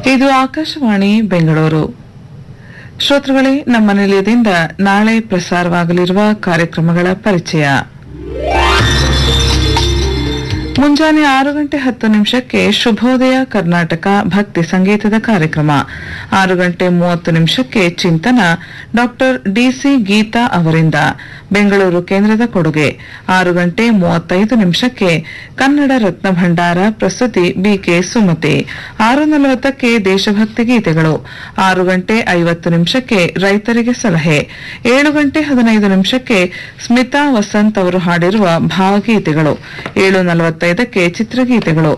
ಇದು ಆಕಾಶವಾಣಿ ಬೆಂಗಳೂರು ಶ್ರೋತೃಗಳೇ ನಮ್ಮ ನಿಲಯದಿಂದ ನಾಳೆ ಪ್ರಸಾರವಾಗಲಿರುವ ಕಾರ್ಯಕ್ರಮಗಳ ಪರಿಚಯ ಮುಂಜಾನೆ ಆರು ಗಂಟೆ ಹತ್ತು ನಿಮಿಷಕ್ಕೆ ಶುಭೋದಯ ಕರ್ನಾಟಕ ಭಕ್ತಿ ಸಂಗೀತದ ಕಾರ್ಯಕ್ರಮ ಆರು ಗಂಟೆ ಮೂವತ್ತು ನಿಮಿಷಕ್ಕೆ ಚಿಂತನ ಡಾಕ್ಟರ್ ಡಿಸಿ ಗೀತಾ ಅವರಿಂದ ಬೆಂಗಳೂರು ಕೇಂದ್ರದ ಕೊಡುಗೆ ಆರು ಗಂಟೆ ಮೂವತ್ತೈದು ನಿಮಿಷಕ್ಕೆ ಕನ್ನಡ ರತ್ನ ಭಂಡಾರ ಪ್ರಸ್ತುತಿ ಬಿಕೆ ಸುಮತಿ ಆರು ನಲವತ್ತಕ್ಕೆ ದೇಶಭಕ್ತಿ ಗೀತೆಗಳು ಆರು ಗಂಟೆ ಐವತ್ತು ನಿಮಿಷಕ್ಕೆ ರೈತರಿಗೆ ಸಲಹೆ ಏಳು ಗಂಟೆ ಹದಿನೈದು ನಿಮಿಷಕ್ಕೆ ಸ್ಮಿತಾ ವಸಂತ್ ಅವರು ಹಾಡಿರುವ ಭಾವಗೀತೆಗಳು ಏಳು ನಲವತ್ತೈದಕ್ಕೆ ಚಿತ್ರಗೀತೆಗಳು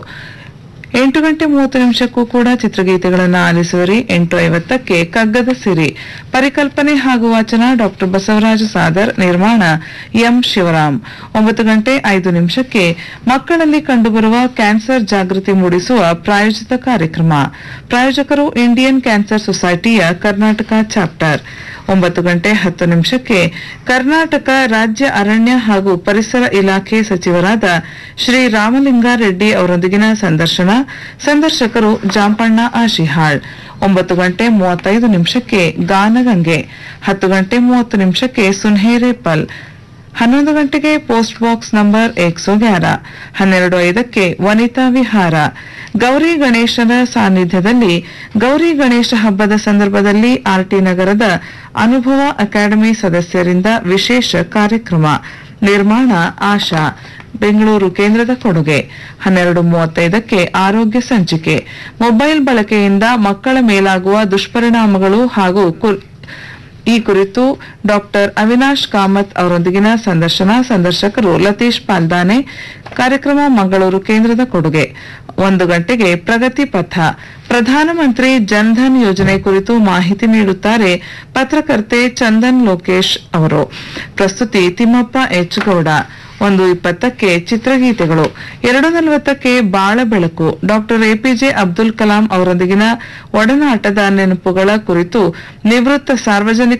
ಎಂಟು ಗಂಟೆ ಮೂವತ್ತು ನಿಮಿಷಕ್ಕೂ ಕೂಡ ಚಿತ್ರಗೀತೆಗಳನ್ನು ಆಲಿಸುವರಿ ಎಂಟು ಐವತ್ತಕ್ಕೆ ಕಗ್ಗದ ಸಿರಿ ಪರಿಕಲ್ಪನೆ ಹಾಗೂ ವಾಚನ ಡಾಕ್ಟರ್ ಬಸವರಾಜ ಸಾದರ್ ನಿರ್ಮಾಣ ಎಂ ಶಿವರಾಮ್ ಒಂಬತ್ತು ಗಂಟೆ ಐದು ನಿಮಿಷಕ್ಕೆ ಮಕ್ಕಳಲ್ಲಿ ಕಂಡುಬರುವ ಕ್ಯಾನ್ಸರ್ ಜಾಗೃತಿ ಮೂಡಿಸುವ ಪ್ರಾಯೋಜಿತ ಕಾರ್ಯಕ್ರಮ ಪ್ರಾಯೋಜಕರು ಇಂಡಿಯನ್ ಕ್ಯಾನ್ಸರ್ ಸೊಸೈಟಿಯ ಕರ್ನಾಟಕ ಚಾಪ್ಟರ್ ಒಂಬತ್ತು ಗಂಟೆ ಹತ್ತು ನಿಮಿಷಕ್ಕೆ ಕರ್ನಾಟಕ ರಾಜ್ಯ ಅರಣ್ಯ ಹಾಗೂ ಪರಿಸರ ಇಲಾಖೆ ಸಚಿವರಾದ ಶ್ರೀ ರಾಮಲಿಂಗಾರೆಡ್ಡಿ ಅವರೊಂದಿಗಿನ ಸಂದರ್ಶನ ಸಂದರ್ಶಕರು ಜಾಂಪಣ್ಣ ಆಶಿಹಾಳ್ ಒಂಬತ್ತು ಗಂಟೆ ಮೂವತ್ತೈದು ನಿಮಿಷಕ್ಕೆ ಗಾನಗಂಗೆ ಹತ್ತು ಗಂಟೆ ಮೂವತ್ತು ನಿಮಿಷಕ್ಕೆ ಸುನ್ಹೇರೆ ಪಲ್ ಹನ್ನೊಂದು ಗಂಟೆಗೆ ಪೋಸ್ಟ್ ಬಾಕ್ಸ್ ನಂಬರ್ ಏಕ್ಸೋ ಗ್ಯಾರ ಹನ್ನೆರಡು ಐದಕ್ಕೆ ವನಿತಾ ವಿಹಾರ ಗೌರಿ ಗಣೇಶನ ಸಾನ್ನಿಧ್ಯದಲ್ಲಿ ಗೌರಿ ಗಣೇಶ ಹಬ್ಬದ ಸಂದರ್ಭದಲ್ಲಿ ಆರ್ಟಿ ನಗರದ ಅನುಭವ ಅಕಾಡೆಮಿ ಸದಸ್ಯರಿಂದ ವಿಶೇಷ ಕಾರ್ಯಕ್ರಮ ನಿರ್ಮಾಣ ಆಶಾ ಬೆಂಗಳೂರು ಕೇಂದ್ರದ ಕೊಡುಗೆ ಹನ್ನೆರಡು ಮೂವತ್ತೈದಕ್ಕೆ ಆರೋಗ್ಯ ಸಂಚಿಕೆ ಮೊಬೈಲ್ ಬಳಕೆಯಿಂದ ಮಕ್ಕಳ ಮೇಲಾಗುವ ದುಷ್ಪರಿಣಾಮಗಳು ಹಾಗೂ ಕು- ಈ ಕುರಿತು ಡಾಕ್ಟರ್ ಅವಿನಾಶ್ ಕಾಮತ್ ಅವರೊಂದಿಗಿನ ಸಂದರ್ಶನ ಸಂದರ್ಶಕರು ಲತೀಶ್ ಪಾಲ್ದಾನೆ ಕಾರ್ಯಕ್ರಮ ಮಂಗಳೂರು ಕೇಂದ್ರದ ಕೊಡುಗೆ ಒಂದು ಗಂಟೆಗೆ ಪ್ರಗತಿ ಪಥ ಪ್ರಧಾನಮಂತ್ರಿ ಜನ್ಧನ್ ಯೋಜನೆ ಕುರಿತು ಮಾಹಿತಿ ನೀಡುತ್ತಾರೆ ಪತ್ರಕರ್ತೆ ಚಂದನ್ ಲೋಕೇಶ್ ಅವರು ಪ್ರಸ್ತುತಿ ತಿಮ್ಮಪ್ಪ ಎಚ್ ಗೌಡ ಒಂದು ಇಪ್ಪತ್ತಕ್ಕೆ ಚಿತ್ರಗೀತೆಗಳು ಎರಡು ನಲವತ್ತಕ್ಕೆ ಬಾಳ ಬೆಳಕು ಡಾಕ್ಟರ್ ಎಪಿಜೆ ಅಬ್ದುಲ್ ಕಲಾಂ ಅವರೊಂದಿಗಿನ ಒಡನಾಟದ ನೆನಪುಗಳ ಕುರಿತು ನಿವೃತ್ತ ಸಾರ್ವಜನಿಕ